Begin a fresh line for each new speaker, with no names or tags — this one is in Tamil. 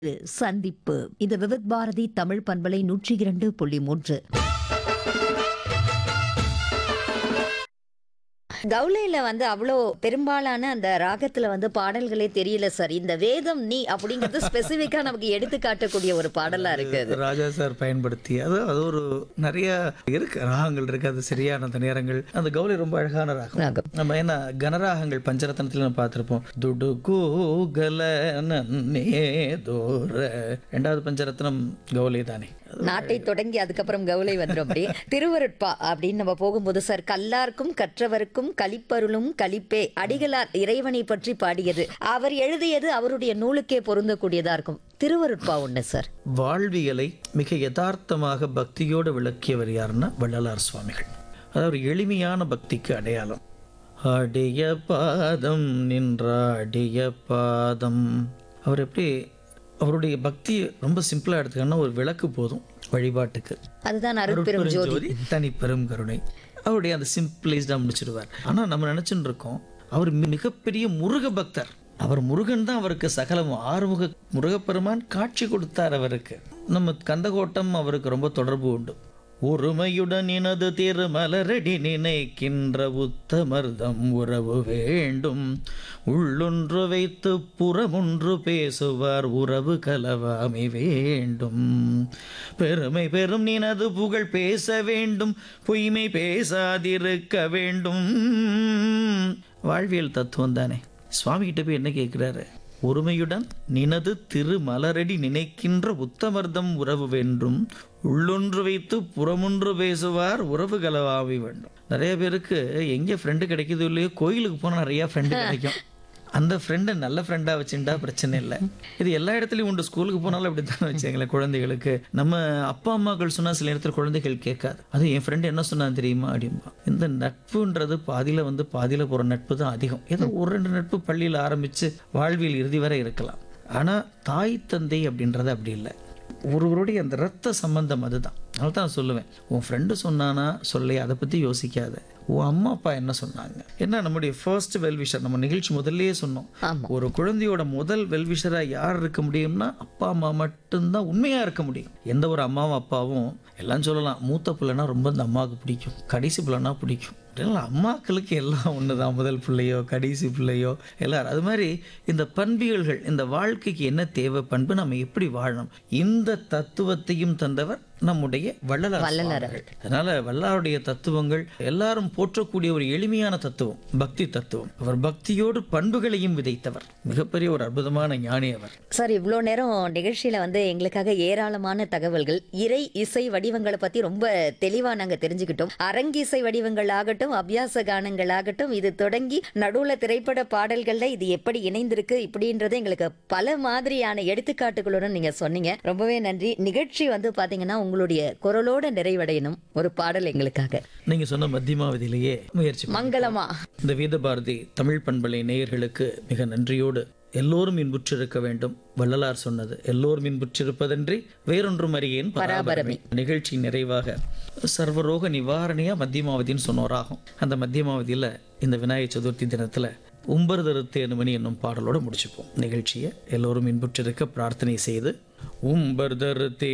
இது சந்திப்பு இது விவித் பாரதி தமிழ் பண்பலை நூற்றி இரண்டு புள்ளி மூன்று கவுளையில வந்து அவ்வளோ பெரும்பாலான அந்த ராகத்துல வந்து பாடல்களே தெரியல சார் இந்த வேதம் நீ அப்படிங்கிறது ஸ்பெசிஃபிக்கா நமக்கு எடுத்து காட்டக்கூடிய ஒரு பாடலா இருக்கு அது
ராஜா சார் பயன்படுத்தி அது அது ஒரு நிறைய இருக்கு ராகங்கள் இருக்கு அது சரியான அந்த நேரங்கள் அந்த கௌலி ரொம்ப அழகான ராகம்
ராகம்.
நம்ம என்ன கனராகங்கள் பஞ்சரத்னத்துல நம்ம பார்த்திருப்போம் துடு கூகல நன்னே தோர ரெண்டாவது பஞ்சரத்னம் கௌலி தானே
நாட்டை தொடங்கி அதுக்கப்புறம் கவுளை வந்துடும் அப்படி திருவருட்பா அப்படின்னு நம்ம போகும்போது சார் கல்லார்க்கும் கற்றவருக்கும் கலிப்பருளும் கலிப்பே அடிகளார் இறைவனை பற்றி பாடியது அவர் எழுதியது அவருடைய நூலுக்கே பொருந்தக்கூடியதா இருக்கும் திருவருட்பா ஒண்ணு சார்
வாழ்வியலை மிக யதார்த்தமாக பக்தியோடு விளக்கியவர் யாருன்னா வள்ளலார் சுவாமிகள் அதாவது ஒரு எளிமையான பக்திக்கு அடையாளம் அடிய பாதம் நின்றாடிய பாதம் அவர் எப்படி அவருடைய பக்தி ரொம்ப சிம்பிளா எடுத்துக்கன்னா ஒரு விளக்கு போதும் வழிபாட்டுக்கு
அதுதான் அருட்பெரும் ஜோதி
ஜோதி தனி பெரும் கருணை அவருடைய அந்த சிம்பிளைஸ்டா முடிச்சிடுவார் ஆனா நம்ம நினைச்சுட்டு இருக்கோம் அவர் மி- மிகப்பெரிய முருக பக்தர் அவர் முருகன் தான் அவருக்கு சகலம் ஆறுமுக முருகப்பெருமான் காட்சி கொடுத்தார் அவருக்கு நம்ம கந்தகோட்டம் அவருக்கு ரொம்ப தொடர்பு உண்டு ஒருமையுடன் இனது திருமலரடி நினைக்கின்ற உத்தமர்தம் உறவு வேண்டும் உள்ளொன்று வைத்து புறமொன்று பேசுவார் உறவு கலவாமை வேண்டும் பெருமை பெரும் நினது புகழ் பேச வேண்டும் பொய்மை பேசாதிருக்க வேண்டும் வாழ்வியல் தத்துவம் தானே சுவாமி கிட்ட போய் என்ன கேட்கிறாரு ஒருமையுடன் நினது திருமலரடி நினைக்கின்ற உத்தமர்தம் உறவு வேண்டும் உள்ளொன்று வைத்து புறமொன்று பேசுவார் உறவு கலவாவி வேண்டும் நிறைய பேருக்கு எங்கே ஃப்ரெண்டு கிடைக்குதோ இல்லையோ கோயிலுக்கு போனால் நிறைய ஃப்ரெண்டு கிடைக்கும் அந்த ஃப்ரெண்டை நல்ல ஃப்ரெண்டாக வச்சுட்டா பிரச்சனை இல்லை இது எல்லா இடத்துலையும் உண்டு ஸ்கூலுக்கு போனாலும் அப்படி தான் வச்சுங்களேன் குழந்தைகளுக்கு நம்ம அப்பா அம்மாக்கள் சொன்னால் சில நேரத்தில் குழந்தைகள் கேட்காது அது என் ஃப்ரெண்டு என்ன சொன்னான் தெரியுமா அப்படிம்பா இந்த நட்புன்றது பாதியில் வந்து பாதியில் போகிற நட்பு தான் அதிகம் ஏதோ ஒரு ரெண்டு நட்பு பள்ளியில் ஆரம்பித்து வாழ்வியல் இறுதி வரை இருக்கலாம் ஆனால் தாய் தந்தை அப்படின்றது அப்படி இல்லை ஒருவருடைய அந்த ரத்த சம்பந்தம் அதுதான் அதனால தான் நான் சொல்லுவேன் உன் ஃப்ரெண்டு சொன்னானா சொல்லி அதை பற்றி யோசிக்காத உன் அம்மா அப்பா என்ன சொன்னாங்க என்ன நம்முடைய ஃபர்ஸ்ட் வெல்விஷர் நம்ம நிகழ்ச்சி முதல்லயே சொன்னோம்
ஆமா.
ஒரு குழந்தையோட முதல் வெல்விஷராக யார் இருக்க முடியும்னா அப்பா அம்மா மட்டும்தான் உண்மையாக இருக்க முடியும் எந்த ஒரு அம்மாவும் அப்பாவும் எல்லாம் சொல்லலாம் மூத்த பிள்ளைனா ரொம்ப இந்த அம்மாவுக்கு பிடிக்கும் கடைசி பிள்ளைனா பிடிக்கும் அப்படின்னா அம்மாக்களுக்கு எல்லாம் ஒன்று தான் முதல் பிள்ளையோ கடைசி பிள்ளையோ எல்லாரும் அது மாதிரி இந்த பண்பியல்கள் இந்த வாழ்க்கைக்கு என்ன தேவை பண்பு நம்ம எப்படி வாழணும் இந்த தத்துவத்தையும் தந்தவர் நம்முடைய வள்ளலார் சுவாமிகள். அதனால வல்லாருடைய தத்துவங்கள் எல்லாரும் போற்றக்கூடிய ஒரு எளிமையான தத்துவம் பக்தி தத்துவம் அவர் பக்தியோடு பண்புகளையும் விதைத்தவர் மிகப்பெரிய ஒரு அற்புதமான ஞானி அவர்
சார் இவ்வளோ நேரம் நிகழ்ச்சியில வந்து எங்களுக்காக ஏராளமான தகவல்கள் இறை இசை வடிவங்களை பத்தி ரொம்ப தெளிவா நாங்க தெரிஞ்சுக்கிட்டோம் அரங்கிசை வடிவங்கள் ஆகட்டும் அபியாச கானங்கள் ஆகட்டும் இது தொடங்கி நடுவுல திரைப்பட பாடல்கள்ல இது எப்படி இணைந்திருக்கு இப்படின்றது எங்களுக்கு பல மாதிரியான எடுத்துக்காட்டுகளுடன் நீங்க சொன்னீங்க ரொம்பவே நன்றி நிகழ்ச்சி வந்து பாத்தீங்கன்னா உங்களுடைய குரலோட நிறைவடையணும் ஒரு பாடல் எங்களுக்காக
நீங்க சொன்ன மத்தியமாவதியிலேயே முயற்சி பண்ணுங்க.
மங்களமா
இந்த வேதபாரதி தமிழ் பண்பலை நேயர்களுக்கு மிக நன்றியோடு எல்லோரும் இன்புற்றிருக்க வேண்டும் வள்ளலார் சொன்னது எல்லோரும் இன்புற்றிருப்பதன்றி வேறொன்றும் அறியேன் பராபரமே நிகழ்ச்சி நிறைவாக சர்வரோக நிவாரணியா மத்தியமாவதின்னு சொன்னோராகும் அந்த மத்தியமாவதியில இந்த விநாயகர் சதுர்த்தி தினத்துல உம்பர்தருத்தேனு மணி என்னும் பாடலோட முடிச்சுப்போம் நிகழ்ச்சியை எல்லோரும் இன்புற்றிருக்க பிரார்த்தனை செய்து உம்பர்தருத்தே